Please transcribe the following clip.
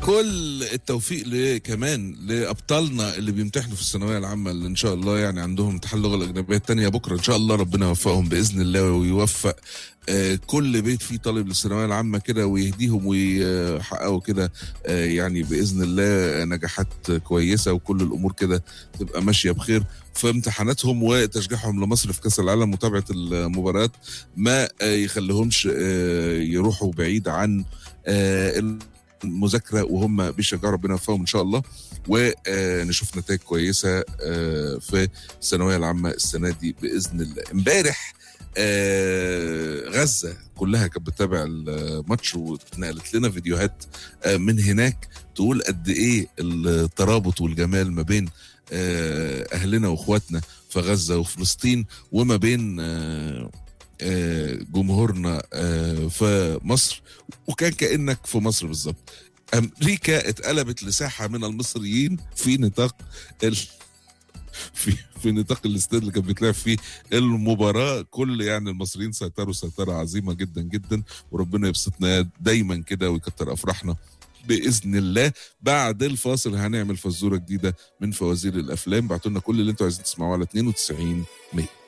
كل التوفيق ل- كمان لابطالنا اللي بيمتحنوا في الثانويه العامه اللي ان شاء الله يعني عندهم امتحان اللغه الاجنبيه الثانيه بكره ان شاء الله ربنا يوفقهم باذن الله ويوفق آه، كل بيت فيه طالب للثانويه العامه كده ويهديهم ويحققوا كده آه، يعني باذن الله نجاحات كويسه وكل الامور كده تبقى ماشيه بخير في امتحاناتهم وتشجيعهم لمصر في كاس العالم متابعه المباريات ما آه، يخليهمش آه، يروحوا بعيد عن آه، المذاكره وهم بيشجعوا ربنا يوفقهم ان شاء الله ونشوف نتائج كويسه آه، في الثانويه العامه السنه دي باذن الله امبارح آه، غزه كلها كانت بتتابع الماتش واتنقلت لنا فيديوهات آه، من هناك تقول قد ايه الترابط والجمال ما بين آه، اهلنا واخواتنا في غزه وفلسطين وما بين آه، آه، جمهورنا آه، في مصر وكان كانك في مصر بالظبط امريكا اتقلبت لساحه من المصريين في نطاق ال... في في نطاق الاستاد اللي كان بيتلعب فيه المباراه كل يعني المصريين سيطروا سيطره عظيمه جدا جدا وربنا يبسطنا دايما كده ويكتر افراحنا باذن الله بعد الفاصل هنعمل فزوره جديده من فوازير الافلام بعتوا لنا كل اللي انتوا عايزين تسمعوه على 92 100